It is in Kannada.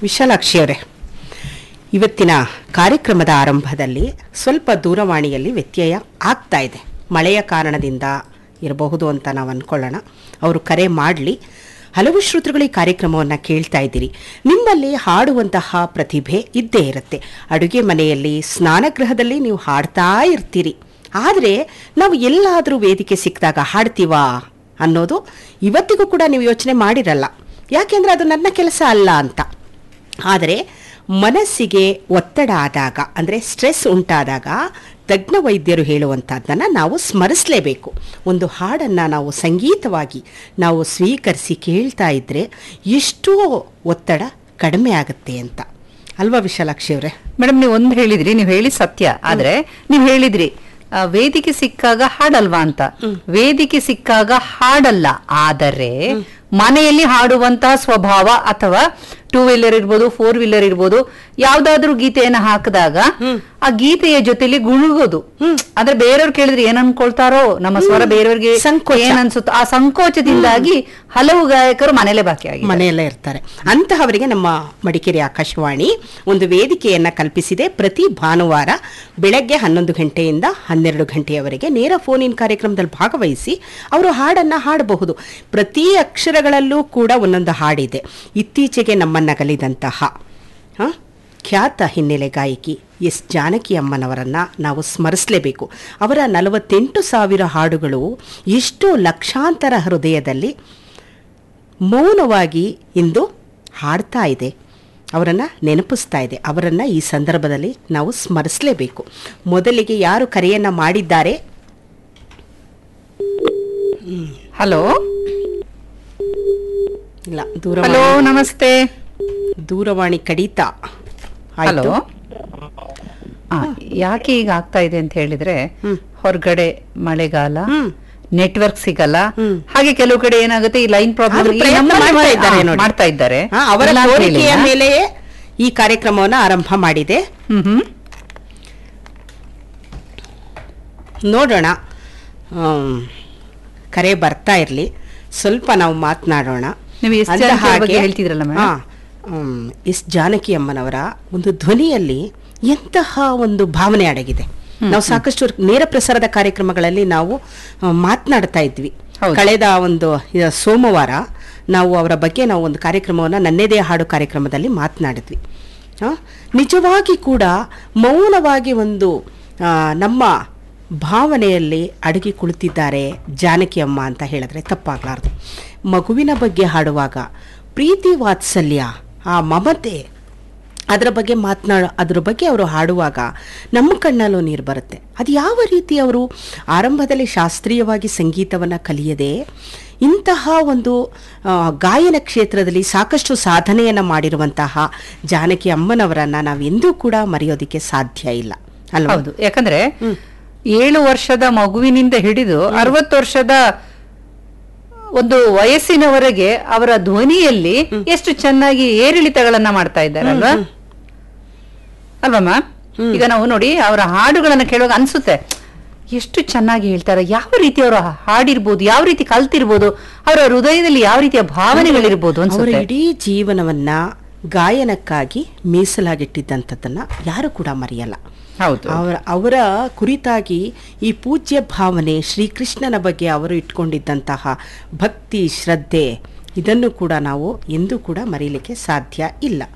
ವಿಶಾಲಾಕ್ಷಿಯವರೇ ಇವತ್ತಿನ ಕಾರ್ಯಕ್ರಮದ ಆರಂಭದಲ್ಲಿ ಸ್ವಲ್ಪ ದೂರವಾಣಿಯಲ್ಲಿ ವ್ಯತ್ಯಯ ಆಗ್ತಾ ಇದೆ ಮಳೆಯ ಕಾರಣದಿಂದ ಇರಬಹುದು ಅಂತ ನಾವು ಅಂದ್ಕೊಳ್ಳೋಣ ಅವರು ಕರೆ ಮಾಡಲಿ ಹಲವು ಶ್ರೋತೃಗಳು ಈ ಕಾರ್ಯಕ್ರಮವನ್ನು ಕೇಳ್ತಾ ಇದ್ದೀರಿ ನಿಮ್ಮಲ್ಲಿ ಹಾಡುವಂತಹ ಪ್ರತಿಭೆ ಇದ್ದೇ ಇರುತ್ತೆ ಅಡುಗೆ ಮನೆಯಲ್ಲಿ ಸ್ನಾನಗೃಹದಲ್ಲಿ ನೀವು ಹಾಡ್ತಾ ಇರ್ತೀರಿ ಆದರೆ ನಾವು ಎಲ್ಲಾದರೂ ವೇದಿಕೆ ಸಿಕ್ಕಿದಾಗ ಹಾಡ್ತೀವಾ ಅನ್ನೋದು ಇವತ್ತಿಗೂ ಕೂಡ ನೀವು ಯೋಚನೆ ಮಾಡಿರಲ್ಲ ಯಾಕೆಂದರೆ ಅದು ನನ್ನ ಕೆಲಸ ಅಲ್ಲ ಅಂತ ಆದರೆ ಮನಸ್ಸಿಗೆ ಒತ್ತಡ ಆದಾಗ ಅಂದರೆ ಸ್ಟ್ರೆಸ್ ಉಂಟಾದಾಗ ತಜ್ಞ ವೈದ್ಯರು ಹೇಳುವಂಥದ್ದನ್ನು ನಾವು ಸ್ಮರಿಸಲೇಬೇಕು ಒಂದು ಹಾಡನ್ನು ನಾವು ಸಂಗೀತವಾಗಿ ನಾವು ಸ್ವೀಕರಿಸಿ ಕೇಳ್ತಾ ಇದ್ದರೆ ಎಷ್ಟೋ ಒತ್ತಡ ಕಡಿಮೆ ಆಗುತ್ತೆ ಅಂತ ಅಲ್ವಾ ವಿಶಾಲಾಕ್ಷಿ ಅವರೇ ಮೇಡಮ್ ನೀವು ಒಂದು ಹೇಳಿದ್ರಿ ನೀವು ಹೇಳಿ ಸತ್ಯ ಆದ್ರೆ ನೀವು ಹೇಳಿದ್ರಿ ಆ, ವೇದಿಕೆ ಸಿಕ್ಕಾಗ ಹಾಡಲ್ವಾ ಅಂತ ವೇದಿಕೆ ಸಿಕ್ಕಾಗ ಹಾಡಲ್ಲ ಆದರೆ ಮನೆಯಲ್ಲಿ ಹಾಡುವಂತಹ ಸ್ವಭಾವ ಅಥವಾ ಟೂ ವೀಲರ್ ಇರ್ಬೋದು ಫೋರ್ ವೀಲರ್ ಇರ್ಬೋದು ಯಾವ್ದಾದ್ರು ಗೀತೆಯನ್ನ ಹಾಕಿದಾಗ ಆ ಗೀತೆಯ ಜೊತೆಲಿ ಗುಣಗೋದು ಅಂದ್ರೆ ಬೇರೆಯವ್ರು ಕೇಳಿದ್ರೆ ಏನ್ ಅನ್ಕೊಳ್ತಾರೋ ನಮ್ಮ ಸ್ವರ ಬೇರೆಯವ್ರಿಗೆ ಸಂಕೋಚ. ಏನ್ ಅನ್ಸುತ್ತೋ ಆ ಸಂಕೋಚದಿಂದಾಗಿ ಹಲವು ಗಾಯಕರು ಮನೇಲೆ ಬಾಕಿ ಆಗಿ ಮನೆಯಲ್ಲೇ ಇರ್ತಾರೆ ಅಂತಹವರಿಗೆ ನಮ್ಮ ಮಡಿಕೇರಿ ಆಕಾಶವಾಣಿ ಒಂದು ವೇದಿಕೆಯನ್ನು ಕಲ್ಪಿಸಿದೆ ಪ್ರತಿ ಭಾನುವಾರ ಬೆಳಗ್ಗೆ ಹನ್ನೊಂದು ಗಂಟೆಯಿಂದ ಹನ್ನೆರಡು ಗಂಟೆಯವರೆಗೆ ನೇರ ಫೋನ್ ಇನ್ ಕಾರ್ಯಕ್ರಮದಲ್ಲಿ ಭಾಗವಹಿಸಿ ಅವರು ಹಾಡನ್ನು ಹಾಡಬಹುದು ಪ್ರತಿ ಅಕ್ಷರಗಳಲ್ಲೂ ಕೂಡ ಒಂದೊಂದು ಹಾಡಿದೆ ಇತ್ತೀಚೆಗೆ ನಮ್ಮನ್ನಗಲಿದಂತಹ ಹ? ಖ್ಯಾತ ಹಿನ್ನೆಲೆ ಗಾಯಕಿ ಎಸ್ ಜಾನಕಿ ಅಮ್ಮನವರನ್ನು ನಾವು ಸ್ಮರಿಸಲೇಬೇಕು ಅವರ ನಲವತ್ತೆಂಟು ಸಾವಿರ ಹಾಡುಗಳು ಎಷ್ಟೋ ಲಕ್ಷಾಂತರ ಹೃದಯದಲ್ಲಿ ಮೌನವಾಗಿ ಇಂದು ಹಾಡ್ತಾ ಇದೆ ಅವರನ್ನು ನೆನಪಿಸ್ತಾ ಇದೆ ಅವರನ್ನು ಈ ಸಂದರ್ಭದಲ್ಲಿ ನಾವು ಸ್ಮರಿಸಲೇಬೇಕು ಮೊದಲಿಗೆ ಯಾರು ಕರೆಯನ್ನು ಮಾಡಿದ್ದಾರೆ ಹಲೋ ಇಲ್ಲ ಹಲೋ ದೂರವಾಣಿ ನಮಸ್ತೆ ದೂರವಾಣಿ ಕಡಿತ ಹಲೋ ಆಯ್ತು ಆ, ಯಾಕೆ ಈಗ ಆಗ್ತಾ ಇದೆ ಅಂತ ಹೇಳಿದ್ರೆ ಹ್ಮ್. ಹೊರಗಡೆ ಮಳೆಗಾಲ ಹ್ಮ್. ನೆಟ್ವರ್ಕ್ ಸಿಗಲ್ಲ ಹ್ಮ್. ಹಾಗೆ ಕೆಲವು ಕಡೆ ಏನಾಗುತ್ತೆ ಈ ಲೈನ್ ಪ್ರಾಬ್ಲಮ್ ಆದ್ರೂ ಪ್ರಯತ್ನ ಮಾಡ್ತಾ ಇದ್ದಾರೆ ನೋಡಿ. ಮಾಡ್ತಾ ಇದ್ದಾರೆ ಹಾ, ಅವರ ಇಲ್ಲ ಅಂತ ಕೋರಿಕೆಯ ಹೇಳಿಲ್ಲ. ಮೇಲೆಯೇ ಈ ಕಾರ್ಯಕ್ರಮವನ್ನು ಆರಂಭ ಮಾಡಿದೆ ಹ್ಮ್ ಹ್ಮ್ ನೋಡೋಣ ಆಮ್, ಕರೆ ಬರ್ತಾ ಇರಲಿ ಸ್ವಲ್ಪ ನಾವು ಮಾತನಾಡೋಣ ನೀವು ಎಸ್ ಅಂದ ಜಾನಕಿ ಅವ್ರ ಬಗ್ಗೆ ಹಾಗೆ- ಹೇಳ್ತಿದ್ರಲ್ಲ ಮೇಡಮ್? ಹಾ, ಆಮ್, ಎಸ್ ಜಾನಕಿ ಅಮ್ಮನವರ ಒಂದು ಧ್ವನಿಯಲ್ಲಿ ಎಂತಹ ಒಂದು ಭಾವನೆ ಅಡಗಿದೆ ನಾವು ಸಾಕಷ್ಟು ನೇರ ಪ್ರಸಾರದ ಕಾರ್ಯಕ್ರಮಗಳಲ್ಲಿ ನಾವು ಆ, ಮಾತನಾಡ್ತಾ ಇದ್ವಿ ಹೌದು. ಕಳೆದ ಒಂದು ಇದ ಸೋಮವಾರ ನಾವು ಅವರ ಬಗ್ಗೆ ನಾವು ಒಂದು ಕಾರ್ಯಕ್ರಮವನ್ನು ನನ್ನೆದೇ ಹಾಡು ಕಾರ್ಯಕ್ರಮದಲ್ಲಿ ಮಾತನಾಡಿದ್ವಿ ಆ, ನಿಜವಾಗಿ ಕೂಡ ಮೌನವಾಗಿ ಒಂದು ಆ, ನಮ್ಮ ಭಾವನೆಯಲ್ಲಿ ಅಡಗಿ ಕುಳಿತಿದ್ದಾರೆ ಜಾನಕಿ ಅಮ್ಮ ಅಂತ ಹೇಳಿದ್ರೆ ತಪ್ಪಾಗಲಾರ್ದು ಮಗುವಿನ ಬಗ್ಗೆ ಹಾಡುವಾಗ ಪ್ರೀತಿ ವಾತ್ಸಲ್ಯ ಆ ಮಮತೆ ಅದರ ಬಗ್ಗೆ ಮಾತನಾಡ ಅದ್ರ ಬಗ್ಗೆ ಅವರು ಹಾಡುವಾಗ ನಮ್ಮ ಕಣ್ಣಲ್ಲೂ ನೀರು ಬರುತ್ತೆ ಅದು ಯಾವ ರೀತಿ ಅವರು ಆರಂಭದಲ್ಲಿ ಶಾಸ್ತ್ರೀಯವಾಗಿ ಸಂಗೀತವನ್ನು ಕಲಿಯದೆ ಇಂತಹ ಒಂದು ಆ, ಗಾಯನ ಕ್ಷೇತ್ರದಲ್ಲಿ ಸಾಕಷ್ಟು ಸಾಧನೆಯನ್ನು ಮಾಡಿರುವಂತಹ ಜಾನಕಿ ಅಮ್ಮನವರನ್ನು ನಾವು ಎಂದೂ ಕೂಡ ಮರೆಯೋದಕ್ಕೆ ಸಾಧ್ಯ ಇಲ್ಲ ಅಲ್ವಾ ಹೌದು ಯಾಕಂದ್ರೆ ಏಳು ವರ್ಷದ ಮಗುವಿನಿಂದ ಹಿಡಿದು ಅರವತ್ತು ವರ್ಷದ ಒಂದು ವಯಸ್ಸಿನವರೆಗೆ ಅವರ ಧ್ವನಿಯಲ್ಲಿ ಎಷ್ಟು ಚೆನ್ನಾಗಿ ಏರಿಳಿತಗಳನ್ನ ಮಾಡ್ತಾ ಇದ್ದಾರೆ ಅಲ್ವಾ ಅಲ್ವಮ್ಮ ಈಗ ನಾವು ನೋಡಿ ಅವರ ಹಾಡುಗಳನ್ನ ಕೇಳುವಾಗ ಅನ್ಸುತ್ತೆ ಎಷ್ಟು ಚೆನ್ನಾಗಿ ಹೇಳ್ತಾರೆ ಯಾವ ರೀತಿ ಅವರು ಹಾಡಿರ್ಬೋದು ಯಾವ ರೀತಿ ಕಲ್ತಿರ್ಬೋದು ಅವರ ಹೃದಯದಲ್ಲಿ ಯಾವ ರೀತಿಯ ಭಾವನೆಗಳಿರ್ಬೋದು ಅವರ ಅನ್ಸುತ್ತೆ ಇಡೀ ಜೀವನವನ್ನ ಗಾಯನಕ್ಕಾಗಿ ಮೀಸಲಾಗಿಟ್ಟಿದ್ದಂಥದ್ದನ್ನ ಯಾರು ಕೂಡ ಮರೆಯಲ್ಲ ಹೌದು ಅವರ ಅವರ ಕುರಿತಾಗಿ ಈ ಪೂಜ್ಯ ಭಾವನೆ ಶ್ರೀಕೃಷ್ಣನ ಬಗ್ಗೆ ಅವರು ಇಟ್ಕೊಂಡಿದ್ದಂತಹ ಭಕ್ತಿ ಶ್ರದ್ಧೆ ಇದನ್ನು ಕೂಡ ನಾವು ಎಂದೂ ಕೂಡ ಮರೀಲಿಕ್ಕೆ ಸಾಧ್ಯ ಇಲ್ಲ